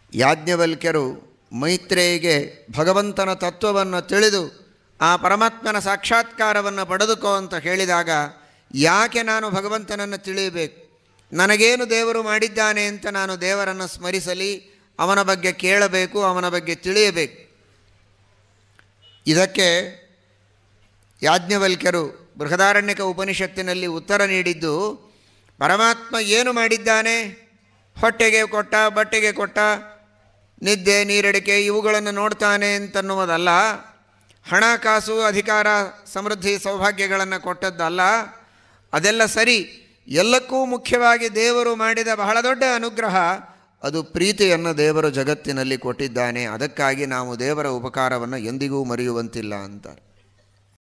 ಯಾಜ್ಞವಲ್ಕ್ಯರು ಮೈತ್ರೇಯಿಗೆ ಭಗವಂತನ ತತ್ವವನ್ನು ತಿಳಿದು ಆ ಪರಮಾತ್ಮನ ಸಾಕ್ಷಾತ್ಕಾರವನ್ನು ಪಡೆದುಕೋ ಅಂತ ಹೇಳಿದಾಗ ಯಾಕೆ ನಾನು ಭಗವಂತನನ್ನು ತಿಳಿಯಬೇಕು ನನಗೇನು ದೇವರು ಮಾಡಿದ್ದಾನೆ ಅಂತ ನಾನು ದೇವರನ್ನು ಸ್ಮರಿಸಲಿ ಅವನ ಬಗ್ಗೆ ಕೇಳಬೇಕು ಅವನ ಬಗ್ಗೆ ತಿಳಿಯಬೇಕು ಇದಕ್ಕೆ ಯಾಜ್ಞವಲ್ಕ್ಯರು ಬೃಹದಾರಣ್ಯಕ ಉಪನಿಷತ್ತಿನಲ್ಲಿ ಉತ್ತರ ನೀಡಿದ್ದು ಪರಮಾತ್ಮ ಏನು ಮಾಡಿದ್ದಾನೆ ಹೊಟ್ಟೆಗೆ ಕೊಟ್ಟ ಬಟ್ಟೆಗೆ ಕೊಟ್ಟ ನಿದ್ದೆ ನೀರಡಿಕೆ ಇವುಗಳನ್ನು ನೋಡ್ತಾನೆ ಅಂತನ್ನುವುದಲ್ಲ ಹಣ ಕಾಸು ಅಧಿಕಾರ ಸಮೃದ್ಧಿ ಸೌಭಾಗ್ಯಗಳನ್ನು ಕೊಟ್ಟದ್ದಲ್ಲ ಅದೆಲ್ಲ ಸರಿ ಎಲ್ಲಕ್ಕೂ ಮುಖ್ಯವಾಗಿ ದೇವರು ಮಾಡಿದ ಬಹಳ ದೊಡ್ಡ ಅನುಗ್ರಹ ಅದು ಪ್ರೀತಿಯನ್ನು ದೇವರು ಜಗತ್ತಿನಲ್ಲಿ ಕೊಟ್ಟಿದ್ದಾನೆ ಅದಕ್ಕಾಗಿ ನಾವು ದೇವರ ಉಪಕಾರವನ್ನು ಎಂದಿಗೂ ಮರೆಯುವಂತಿಲ್ಲ ಅಂತಾರೆ